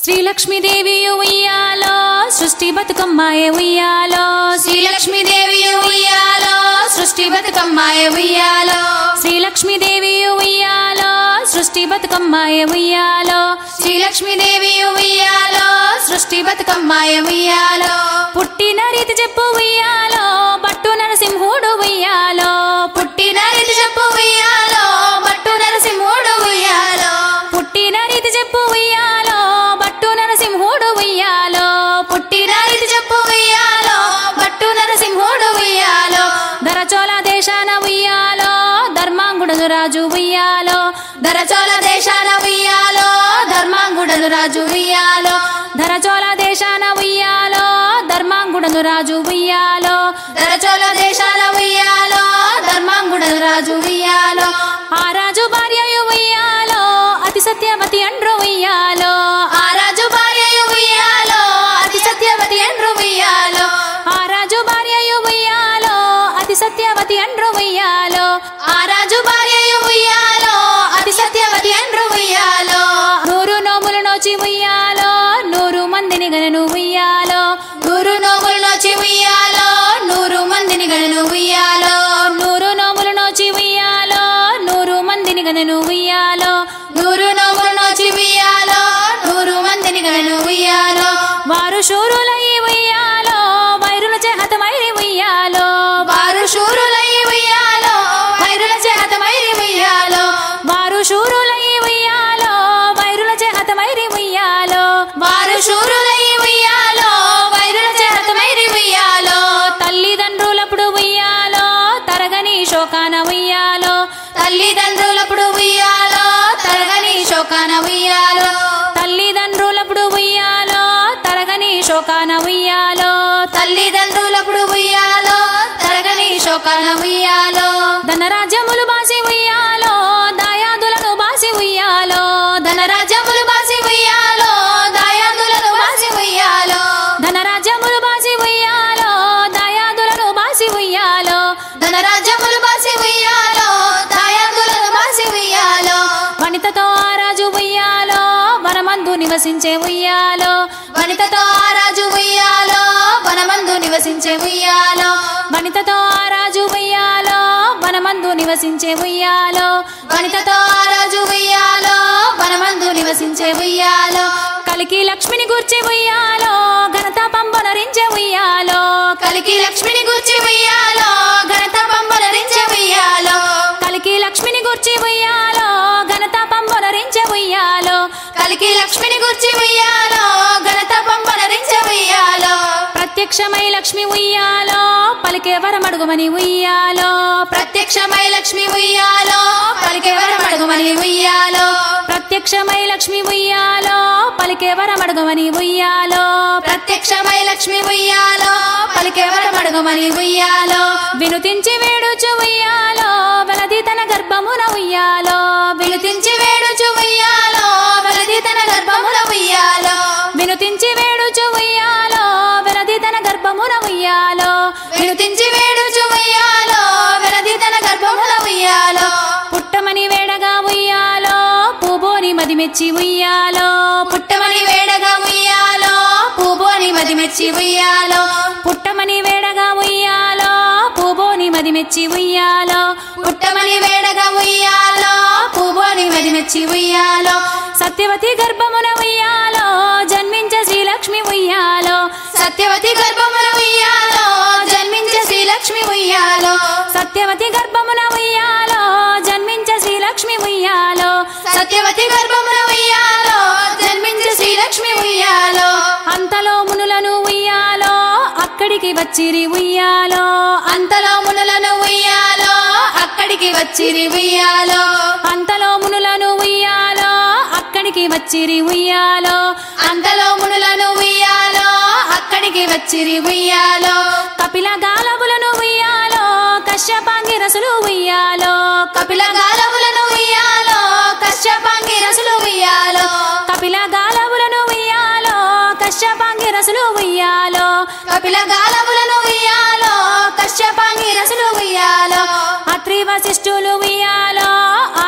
శ్రీలక్ష్మీదేవి ఉయ్యాలో సృష్టి బతుకమ్మాయ ఉయ్యాలో శ్రీలక్ష్మీదేవి ఉయ్యాలో సృష్టి బతుకమ్మాయ ఉయ్యాలో శ్రీలక్ష్మీదేవి ఉయ్యాలో సృష్టి బతుకమ్మాయ ఉయ్యాలో శ్రీలక్ష్మీదేవి ఉయ్యాలో సృష్టి బతుకమ్మాయ ఉయ్యాలో పుట్టిన రీతి చెప్పు ఉయ్యాలో బట్టు నరసింహుడు ఉయ్యాలో పుట్టిన రీతి చెప్పు ఉయ్యాలో బట్టు నరసింహుడు ఉయ్యాలో పుట్టిన రీతి చెప్పు ఉయ్యాలో బట్టు నరసింహుడు ఉయ్యాలో పుట్టిన రీతి చెప్పు ఉయ్యాలో బట్టు నరసింహుడు ఉయ్యాలో దరచోల దేశాన ఉయ్యాలో ధర్మాంగుడు రాజు ఉయ్యాలో దరచోల దేశాన ఉయ్యాలో ధర్మాంగుడను రాజు ఉయ్యాలో ధరచోల దేశాన ఉయ్యాలో ధర్మాంగుడు రాజు ఉయ్యాలో దరచోల దేశాల ఉయ్యాలో ధర్మాంగుడను రాజు ఉయ్యాలో ఆ రాజు భార్యయు ఉయ్యాలో అతి సత్యవతి అండ్రు ఉయ్యాలో ఆ రాజు భార్యయు ఉయ్యాలో అతి సత్యవతి ఎండ్రు ఉయ్యాలో ఆ రాజు భార్యయు ఉయ్యాలో అతి సత్యవతి అండ్రు ఉయ్యాలో ఆ రాజు భార్యయు ఉయ్యాలో అతి సత్యవతి ఎండ్రు ఉయ్యాలో నూరు నోములు నోచి ఉయ్యాలో నూరు మందిని గనను ఉయ్యాలో నూరు నోములు నోచి ఉయ్యాలో నూరు మందిని గణను ఉయ్యాలో నూరు నోములు నోచి ఉయ్యాలో నూరు మందిని గనను ఉయ్యాలో నూరు నోములు నోచి ఉయ్యాలో నూరు మందిని గణను ఉయ్యాలో వారు శూరులై ఉయ్యాలో వైరుల చేహతమైరి ఉయ్యాలో వారు శూరులై ఉయ్యాలో వైరుల చేతమైరి ఉయ్యాలో వారు శూరులై ఉయ్యాలో వైరుల చేహతమైరి ఉయ్యాలో వారు శూరులై ఉయ్యాలో వైరుల చేతమైరి ఉయ్యాలో తల్లిదండ్రులప్పుడు ఉయ్యాలో తరగని శోకాన ఉయ్యాలో తల్లిదండ్రులప్పుడు ఉయ్యాలో తరగని శోకాన ఉయ్యాలో తల్లిదండ్రులప్పుడు ఉయ్యాలో తరగని శోకాన ఉయ్యాలో తల్లిదండ్రులప్పుడు ఉయ్యాలో తరగని శోకాన ఉయ్యాలో ధనరాజ్యములు బాసి ఉయ్యాలో దాయాదులను బాసి ఉయ్యాలో ధనరాజ్యములు బాసి ఉయ్యాలో దాయాదులను బాసి ఉయ్యాలో ధనరాజ్యములు బాసి ఉయ్యాలో దాయాదులను బాసి ఉయ్యాలో ధనరాజ్యములు బాసి ఉయ్యాలో దాయాదులను బాసి ఉయ్యాలో వనితతో ఆ రాజు ఉయ్యాలో వనమందు నివసించే ఉయ్యాలో వనితతో ఆ రాజు ఉయ్యాలో వనమందు నివసించే ఉయ్యాలో వనితతో ఆ రాజు ఉయ్యాలో వనమందు నివసించే ఉయ్యాలో వనితతో ఆ రాజు ఉయ్యాలో వనమందు నివసించే ఉయ్యాలో కలికి లక్ష్మిని గూర్చి ఉయ్యాలో ఘనత పంబనరించే ఉయ్యాలో కలికి లక్ష్మిని గుర్చి ఉయ్యాలో ఘనత పంబలరించే ఉయ్యాలో కలికి లక్ష్మిని గూర్చి ఉయ్యాలో ఘనత పంబనరించే ఉయ్యాలో కలికి లక్ష్మిని గుర్చి ఉయ్యాలో ఘనత పంబలరించే ఉయ్యాలో ప్రత్యక్షమై లక్ష్మి ఉయ్యాలో పలికే వరమడుగుమని ఉయ్యాలో ప్రత్యక్షమై లక్ష్మి ఉయ్యాలో పలికే వరమడుగుమని ఉయ్యాలో ప్రత్యక్షమై లక్ష్మి ఉయ్యాలో పలికే వరమడుగుమని ఉయ్యాలో ప్రత్యక్షమై లక్ష్మి ఉయ్యాలో పలికే వరమడుగుమని ఉయ్యాలో వినుతించి వేడుచు ఉయ్యాలో వెలది తన గర్భమున ఉయ్యాలో వినుతించి వేడుచు ఉయ్యాలో వెలది తన గర్భముల ఉయ్యాలో వినుతించి వేడుచు ఉయ్యాలో వెలది తన గర్భమున ఉయ్యాలో వినుతించి వేడుచు ఉయ్యాలో వెలది తన గర్భముల ఉయ్యాలో పుట్టమని వేడగా ఉయ్యాలో పూబోని మదిమెచ్చి ఉయ్యాలో పుట్టమని వేడగా ఉయ్యాలో పూబోని మది మెచ్చి ఉయ్యాలో పుట్టమని వేడగా ఉయ్యాలో పూబోని మదిమెచ్చి ఉయ్యాలో పుట్టమని వేడగా ఉయ్యాలో పూబోని మది మెచ్చి ఉయ్యాలో సత్యవతి గర్భమున ఉయ్యాలో జన్మించే శ్రీలక్ష్మి ఉయ్యాలో సత్యవతి గర్భమున ఉయ్యాలో జన్మించే శ్రీలక్ష్మి ఉయ్యాలో సత్యవతి గర్భమున ఉయ్యాలో జన్మించే శ్రీలక్ష్మి ఉయ్యాలో సత్యవతి గర్భమున ఉయ్యాలో జన్మించే శ్రీలక్ష్మి ఉయ్యాలో అంతలో మునులను ఉయ్యాలో అక్కడికి వచ్చిరి ఉయ్యాలో అంతలో మునులను ఉయ్యాలో అక్కడికి వచ్చిరి ఉయ్యాలో అంతలో మునులను ఉయ్యాలో అక్కడికి వచ్చిరి ఉయ్యాలో అంతలో మునులను ఉయ్యాలో అక్కడికి వచ్చిరి ఉయ్యాలో కపిల గాలవులను ఉయ్యాలో కశ్యపాంగి రసులు ఉయ్యాలో కపిల గాలములను ఉయ్యాలో కశ్యపాంగి రసులు ఉయ్యాలో కపిల గాలవులను ఉయ్యాలో కశ్యపాంగి రసులు ఉయ్యాలో కపిల గాలములను ఉయ్యాలో కశ్యపాంగి రసులు ఉయ్యాలో అత్రి వశిష్ఠులు ఉయ్యాలో ఆ కన్య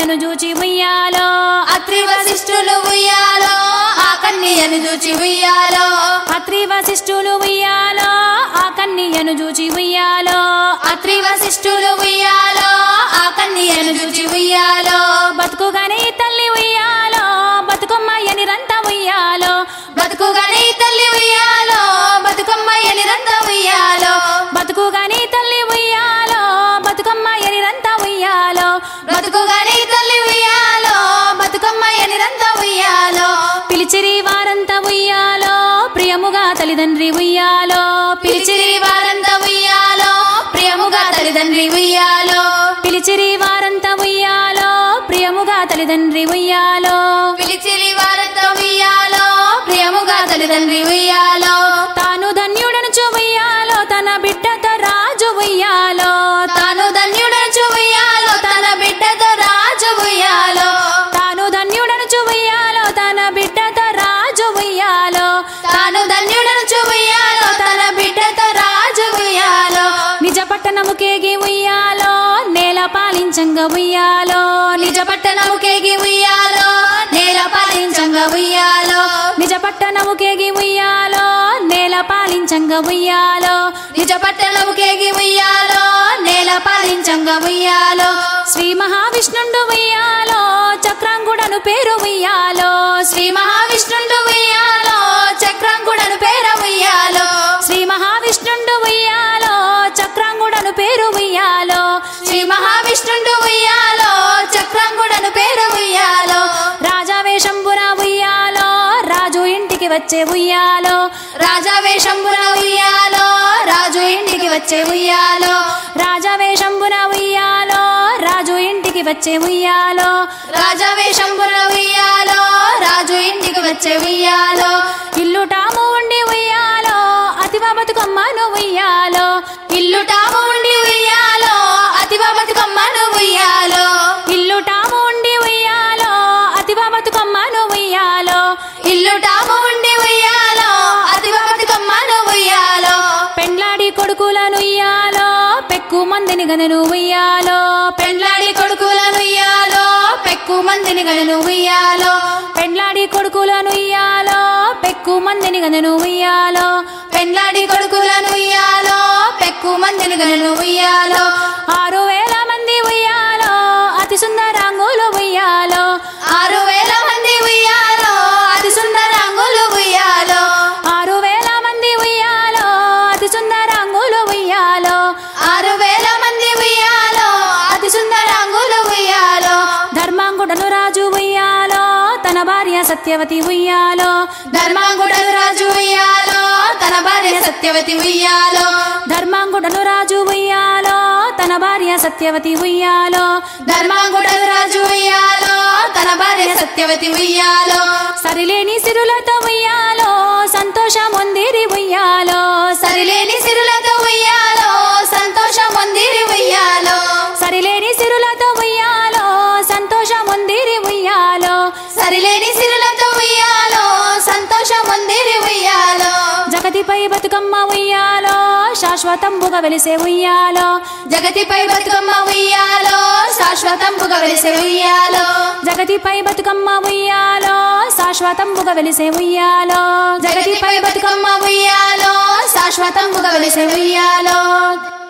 కన్యను చూచి ఉయ్యాలో అత్రి వశిష్ఠులు ఉయ్యాలో ఆ కన్యను చూచి ఉయ్యాలో అత్రి వశిష్ఠులు ఉయ్యాలో ఆ కన్యను చూచి ఉయ్యాలో అత్రి వశిష్ఠులు ఉయ్యాలో ఆ కన్యను చూచి ఉయ్యాలో బతుకుగానే తల్లి ఉయ్యాలో బతుకమ్మయ్యని రంత ఉయ్యాలో బతుకుగానే తల్లి ఉయ్యాలో బతుకమ్మయ్యని రంత ఉయ్యాలో బతుకుగానే తల్లి ఉయ్యాలో బతుకమ్మయ్యని రంత ఉయ్యాలో బతుకుగానే తల్లి ఉయ్యాలో బతుకమ్మయ్యని రంత ఉయ్యాలో పిలిచిరి వారంతా ఉయ్యాలో ప్రియముగా తల్లిదండ్రి ఉయ్యాలో పిలిచిరి వారంతా ఉయ్యాలో ప్రియముగా తల్లిదండ్రి ఉయ్యాలో పిలిచిరి వారంతా ఉయ్యాలో ప్రియముగా తల్లిదండ్రి ఉయ్యాలో పిలిచిరి వారంతా ఉయ్యాలో ప్రియముగా తల్లిదండ్రి ఉయ్యాలో తాను ధన్యుడను ఉయ్యాలో తన బిడ్డతో రాజు ఉయ్యాలో తాను ధన్యుడను ఉయ్యాలో తన బిడ్డతో రాజు ఉయ్యాలో తాను ధన్యుడను ఉయ్యాలో తన బిడ్డతో రాజు ఉయ్యాలో తాను ధన్యుడను ఉయ్యాలో తన బిడ్డతో రాజు ఉయ్యాలో నిజ పట్టణము కేగి ఉయ్యాలో నేల పాలించంగా ఉయ్యాలో నిజ పట్టణము కేగి ఉయ్యాలో నేల పాలించంగా ఉయ్యాలో నిజ పట్టణము కేగి ఉయ్యాలో నేల పాలించంగా ఉయ్యాలో నిజ పట్టణము కేగి ఉయ్యాలో నేల పాలించంగా ఉయ్యాలో శ్రీ మహావిష్ణుండు ఉయ్యాలో చక్రాంగుడను పేరు ఉయ్యాలో శ్రీ మహావిష్ణుండు ఉయ్యాలో చక్రాంకుడను పేర ఉయ్యాలో శ్రీ మహావిష్ణుండు ఉయ్యాలో చక్రాంగుడను పేరు ఉయ్యాలో శ్రీ మహావిష్ణుండు ఉయ్యాలో చక్రాంకుడను పేరు ఉయ్యాలో రాజావేషంబున ఉయ్యాలో రాజు ఇంటికి వచ్చే ఉయ్యాలో రాజావేషంబున ఉయ్యాలో రాజు ఇంటికి వచ్చే ఉయ్యాలో రాజావేషంబున ఉయ్యాలో రాజు ఇంటికి వచ్చే ఉయ్యాలో రాజావేషంబున ఉయ్యాలో రాజు ఇంటికి వచ్చే ఉయ్యాలో ఇల్లు టాము ఉండి ఉయ్యాలో అతివ బతుకమ్మను ఉయ్యాలో ఇల్లు టాము ఉండి ఉయ్యాలో అతివ బతుకమ్మను ఉయ్యాలో ఇల్లు టాము ఉండి ఉయ్యాలో అతివ బతుకమ్మను ఉయ్యాలో ఇల్లు టాము ఉండి ఉయ్యాలో అతివ బతుకమ్మను ఉయ్యాలో పెండ్లాడి కొడుకులను ఉయ్యాలో పెక్కు మందిని గనను ఉయ్యాలో పెండ్లాడి కొడుకులను ఉయ్యాలో పెక్కు మందిని గలను ఉయ్యాలో పెండ్లాడి కొడుకులను ఉయ్యాలో పెక్కు మందిని గనను ఉయ్యాలో పెండ్లాడి కొడుకులను ఉయ్యాలో పెక్కు మందిని గలను ఉయ్యాలో ఆరు వేల మంది ఉయ్యాలో అతి సుందరాంగులు ఉయ్యాలో ఆరు వేల మంది ఉయ్యాలో అతి సుందరాంగులు ఉయ్యాలో ఆరు వేల మంది ఉయ్యాలో అతి సుందరాంగులు ఉయ్యాలో ఆరు వేల మంది ఉయ్యాలో అతి సుందరాంగులు ఉయ్యాలో ధర్మాంగుడను రాజు ఉయ్యాలో తన భార్య సత్యవతి ఉయ్యాలో ధర్మాంగుడను రాజు ఉయ్యాలో తన భార్య సత్యవతి ఉయ్యాలో ధర్మాంగుడను రాజు ఉయ్యాలో తన భార్య సత్యవతి ఉయ్యాలో ధర్మాంగుడను రాజు ఉయ్యాలో తన భార్య సత్యవతి ఉయ్యాలో సరిలేని సిరులతో ఉయ్యాలో సంతోషం ఉందిరి ఉయ్యాలో సరిలేని సిరులతో ఉయ్యాలో సంతోషం ఉందిరి ఉయ్యాలో సరిలేని సిరులతో ఉయ్యాలో సంతోషం ఉందిరి ఉయ్యాలో సరిలేని సిరులతో ఉయ్యాలో సంతోషం ఉందిరి ఉయ్యాలో జగతిపై బతుకమ్మ ఉయ్యాలో శాశ్వతంబుగా వెలిసే ఉయ్యాలో జగతిపై బతుకమ్మ ఉయ్యాలో శాశ్వతంబుగా వెలిసే ఉయ్యాలో జగతిపై బతుకమ్మ ఉయ్యాలో శాశ్వతంబుగా వెలిసే ఉయ్యాలో జగతిపై బతుకమ్మ ఉయ్యాలో శాశ్వతంబుగా వెలిసే ఉయ్యాలో